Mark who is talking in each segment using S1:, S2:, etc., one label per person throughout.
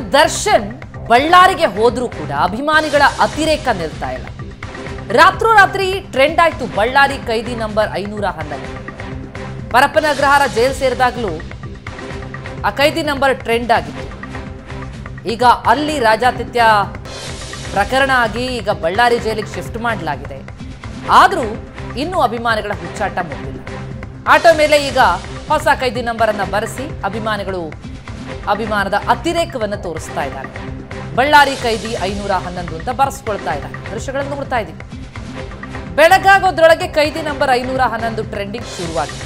S1: ದರ್ಶನ್ ಬಳ್ಳಾರಿಗೆ ಹೋದ್ರೂ ಕೂಡ ಅಭಿಮಾನಿಗಳ ಅತಿರೇಕ ನಿಲ್ತಾ ಇಲ್ಲ ರಾತ್ರೋರಾತ್ರಿ ಟ್ರೆಂಡ್ ಆಯ್ತು ಬಳ್ಳಾರಿ ಕೈದಿ ನಂಬರ್ ಐನೂರ ಹನ್ನೊಂದು ಪರಪ್ಪನ ಅಗ್ರಹಾರ ಜೈಲ್ ಸೇರಿದಾಗಲೂ ಆ ಕೈದಿ ನಂಬರ್ ಟ್ರೆಂಡ್ ಆಗಿತ್ತು ಈಗ ಅಲ್ಲಿ ರಾಜಾತಿಥ್ಯ ಪ್ರಕರಣ ಆಗಿ ಈಗ ಬಳ್ಳಾರಿ ಜೈಲಿಗೆ ಶಿಫ್ಟ್ ಮಾಡಲಾಗಿದೆ ಆದರೂ ಇನ್ನೂ ಅಭಿಮಾನಿಗಳ ಹುಚ್ಚಾಟ ಮುಗಿದಿಲ್ಲ ಆಟೋ ಮೇಲೆ ಈಗ ಹೊಸ ಕೈದಿ ನಂಬರ್ ಅನ್ನ ಬರೆಸಿ ಅಭಿಮಾನಿಗಳು ಅಭಿಮಾನದ ಅತಿರೇಕವನ್ನು ತೋರಿಸ್ತಾ ಇದ್ದಾರೆ ಬಳ್ಳಾರಿ ಕೈದಿ ಐನೂರ ಹನ್ನೊಂದು ಅಂತ ಬರೆಸ್ಕೊಳ್ತಾ ಇದ್ದಾರೆ ದೃಶ್ಯಗಳನ್ನು ನೋಡ್ತಾ ಇದ್ದೀವಿ ಬೆಳಗಾಗೋದ್ರೊಳಗೆ ಕೈದಿ ನಂಬರ್ ಐನೂರ ಹನ್ನೊಂದು ಟ್ರೆಂಡಿಂಗ್ ಶುರುವಾಗಿದೆ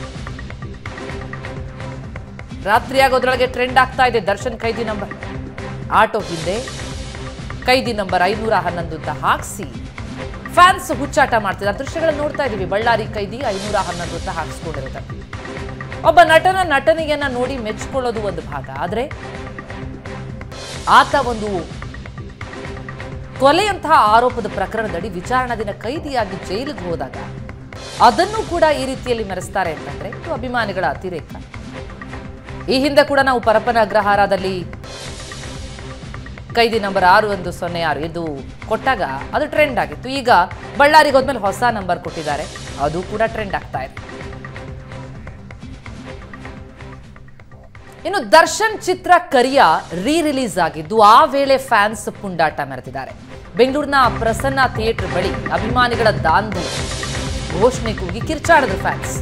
S1: ರಾತ್ರಿ ಆಗೋದ್ರೊಳಗೆ ಟ್ರೆಂಡ್ ಆಗ್ತಾ ಇದೆ ದರ್ಶನ್ ಕೈದಿ ನಂಬರ್ ಆಟೋ ಹಿಂದೆ ಕೈದಿ ನಂಬರ್ ಐನೂರ ಹನ್ನೊಂದು ಅಂತ ಹಾಕ್ಸಿ ಫ್ಯಾನ್ಸ್ ಹುಚ್ಚಾಟ ಮಾಡ್ತಿದ್ದಾರೆ ದೃಶ್ಯಗಳನ್ನು ನೋಡ್ತಾ ಇದೀವಿ ಬಳ್ಳಾರಿ ಕೈದಿ ಐನೂರ ಹನ್ನೊಂದು ಅಂತ ಹಾಕ್ಸ್ಕೊಂಡಿರೋದನ್ನ ಒಬ್ಬ ನಟನ ನಟನೆಯನ್ನ ನೋಡಿ ಮೆಚ್ಕೊಳ್ಳೋದು ಒಂದು ಭಾಗ ಆದ್ರೆ ಆತ ಒಂದು ಕೊಲೆಯಂತಹ ಆರೋಪದ ಪ್ರಕರಣದಡಿ ವಿಚಾರಣಾ ದಿನ ಕೈದಿಯಾಗಿ ಜೈಲಿಗೆ ಹೋದಾಗ ಅದನ್ನು ಕೂಡ ಈ ರೀತಿಯಲ್ಲಿ ಮೆರೆಸ್ತಾರೆ ಅಂತಂದ್ರೆ ಇದು ಅಭಿಮಾನಿಗಳ ಅತಿರೇಕ ಈ ಹಿಂದೆ ಕೂಡ ನಾವು ಪರಪ್ಪನ ಅಗ್ರಹಾರದಲ್ಲಿ ಕೈದಿ ನಂಬರ್ ಆರು ಒಂದು ಸೊನ್ನೆ ಆರು ಇದು ಕೊಟ್ಟಾಗ ಅದು ಟ್ರೆಂಡ್ ಆಗಿತ್ತು ಈಗ ಬಳ್ಳಾರಿಗೆ ಹೋದ್ಮೇಲೆ ಹೊಸ ನಂಬರ್ ಕೊಟ್ಟಿದ್ದಾರೆ ಅದು ಕೂಡ ಟ್ರೆಂಡ್ ಆಗ್ತಾ ಇದೆ ಇನ್ನು ದರ್ಶನ್ ಚಿತ್ರ ಕರಿಯ ರೀ ರಿಲೀಸ್ ಆಗಿದ್ದು ಆ ವೇಳೆ ಫ್ಯಾನ್ಸ್ ಪುಂಡಾಟ ಮೆರೆದಿದ್ದಾರೆ ಬೆಂಗಳೂರಿನ ಪ್ರಸನ್ನ ಥಿಯೇಟರ್ ಬಳಿ ಅಭಿಮಾನಿಗಳ ದಾಂಧಲೆ ಘೋಷಣೆ ಕೂಗಿ ಕಿರ್ಚಾಡಿದ್ರು ಫ್ಯಾನ್ಸ್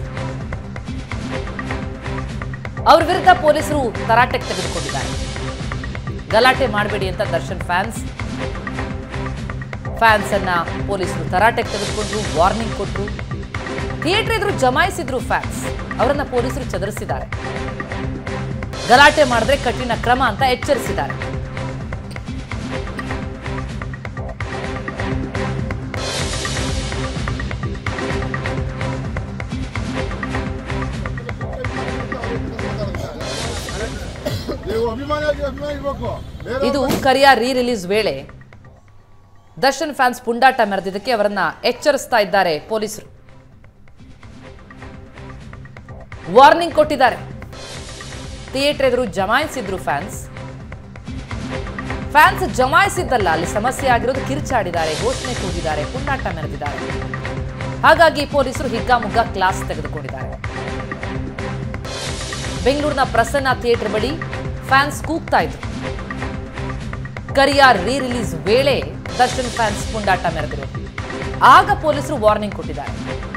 S1: ಅವ್ರ ವಿರುದ್ಧ ಪೊಲೀಸರು ತರಾಟೆಗೆ ತೆಗೆದುಕೊಂಡಿದ್ದಾರೆ ಗಲಾಟೆ ಮಾಡಬೇಡಿ ಅಂತ ದರ್ಶನ್ ಫ್ಯಾನ್ಸ್ ಫ್ಯಾನ್ಸ್ ಅನ್ನ ಪೊಲೀಸರು ತರಾಟೆಗೆ ತೆಗೆದುಕೊಂಡ್ರು ವಾರ್ನಿಂಗ್ ಕೊಟ್ಟರು ಥಿಯೇಟರ್ ಎದುರು ಜಮಾಯಿಸಿದ್ರು ಫ್ಯಾನ್ಸ್ ಅವರನ್ನ ಪೊಲೀಸರು ಚದರಿಸಿದ್ದಾರೆ ಗಲಾಟೆ ಮಾಡಿದ್ರೆ ಕಠಿಣ ಕ್ರಮ ಅಂತ ಎಚ್ಚರಿಸಿದ್ದಾರೆ
S2: ನೀವು ಅಭಿಮಾನಿಯಾಗಿ ಅಭಿಮಾನಿ ಇರ್ಬೇಕು ಬೇರೆ
S1: ಇದು ಕರಿಯ ರೀ ರಿಲೀಸ್ ವೇಳೆ ದರ್ಶನ್ ಫ್ಯಾನ್ಸ್ ಪುಂಡಾಟ ಮೆರೆದಿದ್ದಕ್ಕೆ ಅವರನ್ನ ಎಚ್ಚರಿಸ್ತಾ ಇದ್ದಾರೆ ಪೊಲೀಸರು ವಾರ್ನಿಂಗ್ ಕೊಟ್ಟಿದ್ದಾರೆ ಥಿಯೇಟರ್ ಎದುರು ಜಮಾಯಿಸಿದ್ರು ಫ್ಯಾನ್ಸ್ ಫ್ಯಾನ್ಸ್ ಜಮಾಯಿಸಿದ್ದಲ್ಲ ಅಲ್ಲಿ ಸಮಸ್ಯೆ ಆಗಿರೋದು ಕಿರ್ಚಾಡಿದ್ದಾರೆ ಘೋಷಣೆ ಕೂಗಿದ್ದಾರೆ ಪುಂಡಾಟ ಮೆರೆದಿದ್ದಾರೆ ಹಾಗಾಗಿ ಪೊಲೀಸರು ಹಿಗ್ಗಾಮುಗ್ಗ ಕ್ಲಾಸ್ ತೆಗೆದುಕೊಂಡಿದ್ದಾರೆ ಬೆಂಗಳೂರಿನ ಪ್ರಸನ್ನ ಥಿಯೇಟರ್ ಬಳಿ ಫ್ಯಾನ್ಸ್ ಕೂಗ್ತಾ ಇದ್ರು ಕರಿಯ ರೀ ರಿಲೀಸ್ ವೇಳೆ ದರ್ಶನ್ ಫ್ಯಾನ್ಸ್ ಪುಂಡಾಟ ಮೆರೆದಿರೋದು ಆಗ ಪೊಲೀಸರು ವಾರ್ನಿಂಗ್ ಕೊಟ್ಟಿದ್ದಾರೆ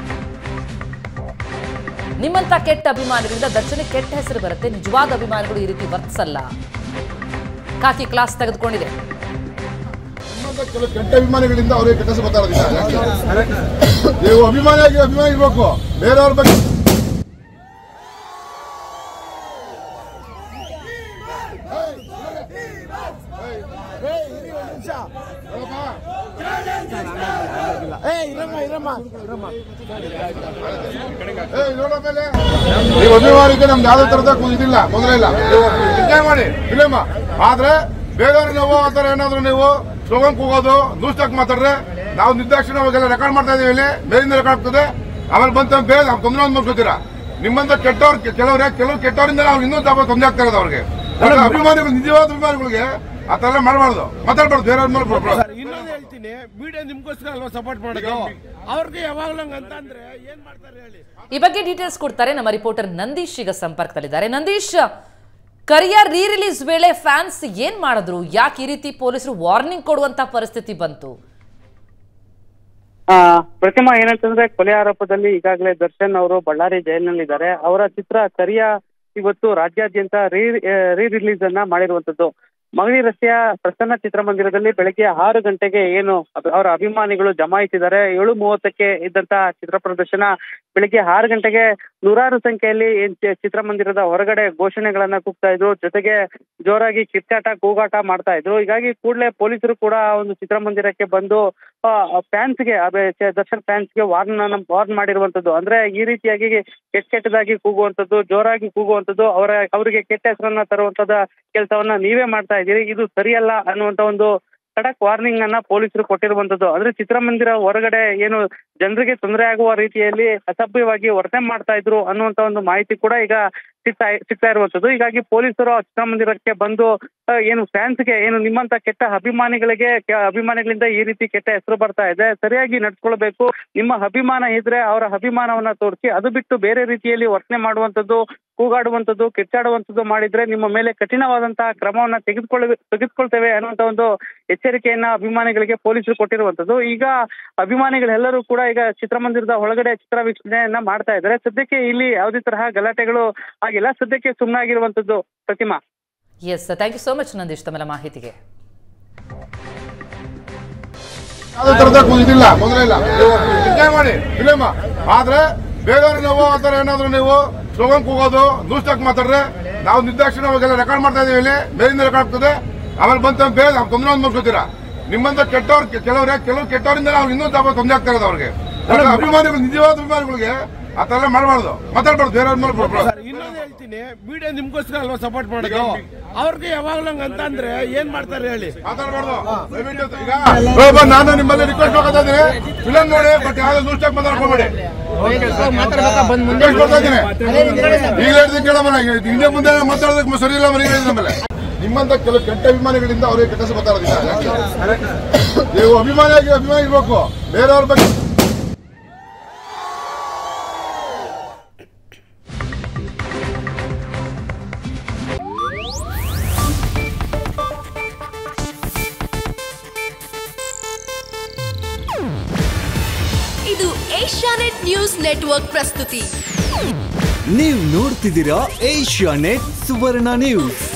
S1: ನಿಮ್ಮಂತ ಕೆಟ್ಟ ಅಭಿಮಾನಿಗಳಿಂದ ದರ್ಶನಕ್ಕೆ ಕೆಟ್ಟ ಹೆಸರು ಬರುತ್ತೆ ನಿಜವಾದ ಅಭಿಮಾನಿಗಳು ಈ ರೀತಿ ವರ್ತಿಸಲ್ಲ ಕಾಕಿ ಕ್ಲಾಸ್ ತೆಗೆದುಕೊಂಡಿದೆ
S2: ನಿಮ್ಮಂತ ಕೆಲವು ಕೆಟ್ಟ ಅಭಿಮಾನಿಗಳಿಂದ ಅವರಿಗೆ ಕೆಟ್ಟ ಹೆಸರು ಮಾತಾಡೋದಿಲ್ಲ ನೀವು ಅಭಿಮಾನಿಯಾಗಿ ಅಭಿಮಾನಿ ಇರ್ಬೇಕು ಬೇರೆಯವ್ರ ಬಗ್ಗೆ ಏಯ್, ನೋಡೋ ಮೇಲೆ ನೀವು ಅಭಿಮಾನಿಗೆ ನಮ್ದು ಯಾವ್ದೇ ತರದ ಇದಿಲ್ಲ ತೊಂದರೆ ಇಲ್ಲ ನೀವು ಎಂಜಾಯ್ ಮಾಡಿ ಫಿಲಿಮ್ ಆದ್ರೆ ಬೇರೆಯವ್ರಿಗೆ ನಾವು ಆ ಥರ ಏನಾದ್ರು ನೀವು ಸ್ಲೋಗನ್ ಕೂಗೋದು ನ್ಯೂಸ್ಟಾಕ್ ಮಾತಾಡ್ರೆ ನಾವು ನಿರ್ದಾಕ್ಷಿಣ್ಯ ಅವಾಗೆಲ್ಲ ರೆಕಾರ್ಡ್ ಮಾಡ್ತಾ ಇದೀವಿ ಇಲ್ಲಿ ಮೇಲಿಂದ ರೆಕಾರ್ಡ್ ಆಗ್ತದೆ ಆಮೇಲೆ ಬಂತ ಬೇರೆ ನಾವು ತೊಂದರೆ ಒಂದು ಮಾಡ್ಕೋತೀರಾ ನಿಮ್ಮಂತ ಕೆಟ್ಟವ್ರು ಕೆಲವ್ರೆ ಕೆಲವು ಕೆಟ್ಟವರಿಂದ ನಾವು ಇನ್ನೂ ತಾಪ ತೊಂದರೆ ಆಗ್ತಾ ಇರೋದು ಅವ್ರಿಗೆ ಯಾಕಂದ್ರೆ ಅಭಿಮಾನಿಗಳು ನಿಜವಾದ ಅಭಿಮಾನಿಗಳಿಗೆ ಆ ಥರ ಎಲ್ಲ ಮಾಡಬಾರ್ದು ಮಾತಾಡ್ಬಾರ್ದು ಬೇರೆಯವ್ರ ಮೇಲೆ ಬ-
S3: ಸರ್ ಇನ್ನೊಂದು ಹೇಳ್ತೀನಿ ಮೀಡಿಯಾ ನಿಮ್ಗೋಸ್ಕರ ಅಲ್ವಾ ಸಪೋರ್ಟ್ ಮಾಡೋದು ಅವ್ರಿಗೆ ಯಾವಾಗ್ಲೂ ಹಂಗಂತ ಅಂದ್ರೆ ಏನ್ ಮಾಡ್ತಾರೆ ಹೇಳಿ
S1: ಈ ಬಗ್ಗೆ ಡೀಟೇಲ್ಸ್ ಕೊಡ್ತಾರೆ ನಮ್ಮ ರಿಪೋರ್ಟರ್ ನಂದೀಶ್ ಈಗ ಸಂಪರ್ಕದಲ್ಲಿದ್ದಾರೆ ನಂದೀಶ್ ಕರಿಯ ರೀ ರಿಲೀಸ್ ವೇಳೆ ಫ್ಯಾನ್ಸ್ ಏನ್ ಮಾಡಿದ್ರು ಯಾಕೆ ಈ ರೀತಿ ಪೊಲೀಸರು ವಾರ್ನಿಂಗ್ ಕೊಡುವಂತ ಪರಿಸ್ಥಿತಿ ಬಂತು
S4: ಆ, ಪ್ರತಿಮಾ ಏನಂತಂದ್ರೆ ಕೊಲೆ ಆರೋಪದಲ್ಲಿ ಈಗಾಗಲೇ ದರ್ಶನ್ ಅವರು ಬಳ್ಳಾರಿ ಜೈಲಿನಲ್ಲಿದ್ದಾರೆ ಅವರ ಚಿತ್ರ ಕರಿಯ ಇವತ್ತು ರಾಜ್ಯಾದ್ಯಂತ ರೀ ರೀ ರಿಲೀಸ್ ಅನ್ನ ಮಾಡಿರುವಂತದ್ದು ಮಗಳಿ ರಸ್ತೆಯ ಪ್ರಸನ್ನ ಚಿತ್ರಮಂದಿರದಲ್ಲಿ ಬೆಳಗ್ಗೆ ಆರು ಗಂಟೆಗೆ ಏನು ಅಭಿ- ಅವರ ಅಭಿಮಾನಿಗಳು ಜಮಾಯಿಸಿದ್ದಾರೆ ಏಳು ಮೂವತ್ತಕ್ಕೆ ಇದ್ದಂತ ಚಿತ್ರ ಪ್ರದರ್ಶನ ಬೆಳಿಗ್ಗೆ ಆರು ಗಂಟೆಗೆ ನೂರಾರು ಸಂಖ್ಯೆಯಲ್ಲಿ ಏನ್ ಚಿ- ಚಿತ್ರಮಂದಿರದ ಹೊರಗಡೆ ಘೋಷಣೆಗಳನ್ನ ಕೂಗ್ತಾ ಇದ್ರು ಜೊತೆಗೆ ಜೋರಾಗಿ ಕಿತ್ತಾಟ ಕೂಗಾಟ ಮಾಡ್ತಾ ಇದ್ರು ಹೀಗಾಗಿ ಕೂಡಲೇ ಪೊಲೀಸರು ಕೂಡ ಆ ಒಂದು ಚಿತ್ರಮಂದಿರಕ್ಕೆ ಬಂದು ಫ್ಯಾನ್ಸ್ಗೆ ದರ್ಶನ್ ಫ್ಯಾನ್ಸ್ಗೆ ವಾರ್ನ್ ವಾರ್ನ್ ಮಾಡಿರುವಂತದ್ದು ಅಂದ್ರೆ ಈ ರೀತಿಯಾಗಿ ಕೆಟ್ಟ ಕೆಟ್ಟದಾಗಿ ಕೂಗುವಂತದ್ದು ಜೋರಾಗಿ ಕೂಗುವಂತದ್ದು ಅವರ ಅವರಿಗೆ ಕೆಟ್ಟ ಹೆಸರನ್ನ ತರುವಂತದ ಕೆಲಸವನ್ನ ನೀವೇ ಮಾಡ್ತಾ ಇದ್ದೀರಿ ಇದು ಸರಿಯಲ್ಲ ಅನ್ನುವಂತ ಒಂದು ಖಡಕ್ ವಾರ್ನಿಂಗ್ ಅನ್ನ ಪೊಲೀಸರು ಕೊಟ್ಟಿರುವಂತದ್ದು ಅಂದ್ರೆ ಚಿತ್ರಮಂದಿರ ಹೊರಗಡೆ ಏನು ಜನರಿಗೆ ತೊಂದರೆ ಆಗುವ ರೀತಿಯಲ್ಲಿ ಅಸಭ್ಯವಾಗಿ ವರ್ತನೆ ಮಾಡ್ತಾ ಇದ್ರು ಅನ್ನುವಂತ ಒಂದು ಮಾಹಿತಿ ಕೂಡ ಈಗ ಸಿಗ್ತಾ ಸಿಗ್ತಾ ಇರುವಂತದ್ದು ಹೀಗಾಗಿ ಪೊಲೀಸರು ಆ ಚಿತ್ರಮಂದಿರಕ್ಕೆ ಬಂದು ಆ, ಏನು ಫ್ಯಾನ್ಸ್ಗೆ ಏನು ನಿಮ್ಮಂತ ಕೆಟ್ಟ ಅಭಿಮಾನಿಗಳಿಗೆ ಕೆ- ಅಭಿಮಾನಿಗಳಿಂದ ಈ ರೀತಿ ಕೆಟ್ಟ ಹೆಸರು ಬರ್ತಾ ಇದೆ ಸರಿಯಾಗಿ ನಡ್ಸ್ಕೊಳ್ಬೇಕು ನಿಮ್ಮ ಅಭಿಮಾನ ಇದ್ರೆ ಅವರ ಅಭಿಮಾನವನ್ನ ತೋರಿಸಿ ಅದು ಬಿಟ್ಟು ಬೇರೆ ರೀತಿಯಲ್ಲಿ ವರ್ತನೆ ಮಾಡುವಂತದ್ದು ಕೂಗಾಡುವಂತದ್ದು ಕಿಚ್ಚಾಡುವಂತದ್ದು ಮಾಡಿದ್ರೆ ನಿಮ್ಮ ಮೇಲೆ ಕಠಿಣವಾದಂತಹ ಕ್ರಮವನ್ನ ತೆಗೆದುಕೊಳ್ಳ ತೆಗೆದುಕೊಳ್ತೇವೆ ಅನ್ನುವಂತ ಒಂದು ಎಚ್ಚರಿಕೆಯನ್ನ ಅಭಿಮಾನಿಗಳಿಗೆ ಪೊಲೀಸರು ಕೊಟ್ಟಿರುವಂತದ್ದು ಈಗ ಅಭಿಮಾನಿಗಳೆಲ್ಲರೂ ಕೂಡ ಈಗ ಚಿತ್ರಮಂದಿರದ ಒಳಗಡೆ ಚಿತ್ರ ವೀಕ್ಷಣೆಯನ್ನ ಮಾಡ್ತಾ ಇದ್ದಾರೆ ಸದ್ಯಕ್ಕೆ ಇಲ್ಲಿ ಯಾವುದೇ ತರಹ ಗಲಾಟೆಗಳು ಆಗಿಲ್ಲ ಸದ್ಯಕ್ಕೆ ಸುಮ್ಮನಾಗಿರುವಂತದ್ದು Pratima
S1: yes thank you so much Nandeesh ತಮ್ಮೆಲ್ಲ ಮಾಹಿತಿಗೆ
S2: ಯಾವುದೇ ತರದ ಇದಿಲ್ಲ ತೊಂದರೆ ಇಲ್ಲ ನೀವು ಎಂಜಾಯ್ ಮಾಡಿ ಫಿಲಿಮ್ ಆದ್ರೆ ಬೇರೆಯವ್ರಿಗೆ ನಾವು ಆ ಥರ ಏನಾದ್ರು ನೀವು ಸ್ಲೋಗನ್ ಕೂಗೋದು ನ್ಯೂಸ್ಟಾಕ್ ಮಾತಾಡ್ರೆ ನಾವು ನಿರ್ದಾಕ್ಷಿಣ್ಯ ಅವಾಗೆಲ್ಲ ರೆಕಾರ್ಡ್ ಮಾಡ್ತಾ ಇದೀವಿ ಇಲ್ಲಿ ಮೇಲಿಂದ ರೆಕಾರ್ಡ್ ಆಗ್ತದೆ ಆಮೇಲೆ ಬಂತ ಬೇರೆ ನಾವು ತೊಂದರೆ ಒಂದು ಮುಗಿಸ್ಕೊತೀರಾ ನಿಮ್ಮಂತ ಕೆಟ್ಟವ್ರು ಕೆಲವ್ರೆ ಕೆಲವು ಕೆಟ್ಟವರಿಂದ ನಾವು ಇನ್ನೂ ತಾಪ ತೊಂದರೆ ಆಗ್ತಾ ಇರೋದು ಅವ್ರಿಗೆ ಯಾಕಂದ್ರೆ ಅಭಿಮಾನಿಗಳು ನಿಜವಾದ ಅಭಿಮಾನಿಗಳಿಗೆ ಆ ಥರ ಎಲ್ಲ ಮಾಡಬಾರ್ದು ಮಾತಾಡ್ಬಾರ್ದು ಬೇರೆಯವ್ರ ಮೇಲೆ ಬಿಡ್ಬಾರ್ದು.
S3: ಸರ್ ಇನ್ನೊಂದು ಹೇಳ್ತೀನಿ ಮೀಡಿಯಾ ನಿಮ್ಗೋಸ್ಕರ ಅಲ್ವಾ ಸಪೋರ್ಟ್ ಮಾಡೋದು ಅವ್ರಿಗೆ ಯಾವಾಗ್ಲೂ ಹಂಗ ಅಂತ ಅಂದ್ರೆ ಏನ್ ಮಾಡ್ತಾರೆ ಹೇಳಿ
S2: ಮಾತಾಡ್ಬಾರ್ದು ದಯವಿಟ್ಟು ಈಗ ಒಬ್ಬ ನಾನು ನಿಮ್ಮಲ್ಲಿ ರಿಕ್ವೆಸ್ಟ್ ಮಾಡ್ತಾ ಇದ್ದೀನಿ ಫಿಲಮ್ ನೋಡಿ ಬಟ್ ಯಾವ್ದು ನ್ಯೂಸ್ ಟಾಕ್ ಮಾತಾಡ್ಕೋಬೇಡಿ ರಿಕ್ವೆಸ್ಟ್ ಮಾಡ್ತಾ ಇದ್ದೀನಿ ಈಗ ಹೇಳಿದ ಕೇಳಮ್ಮ ಹಿಂದೆ ಮುಂದೆ ಮಾತಾಡೋದಕ್ಕೆ ಸರಿ ಇಲ್ಲ ಮನೆ ಹೇಳಿದ ಮೇಲೆ ನಿಮ್ಮಂತ ಕೆಲವು ಕೆಟ್ಟ ಅಭಿಮಾನಿಗಳಿಂದ ಅವ್ರಿಗೆ ಕೆಟ್ಟ ಹೆಸರು ಮಾತಾಡೋದಿಲ್ಲ ನೀವು ಅಭಿಮಾನಿಯಾಗಿ ಅಭಿಮಾನಿ ಇರ್ಬೇಕು ಬೇರೆಯವ್ರ ಬಗ್ಗೆ
S5: ಇದು ಏಷ್ಯಾನೆಟ್ ನ್ಯೂಸ್ ನೆಟ್ವರ್ಕ್ ಪ್ರಸ್ತುತಿ
S6: ನೀವು ನೋಡ್ತಿದ್ದೀರಾ ಏಷ್ಯಾ ನೆಟ್ ಸುವರ್ಣ ನ್ಯೂಸ್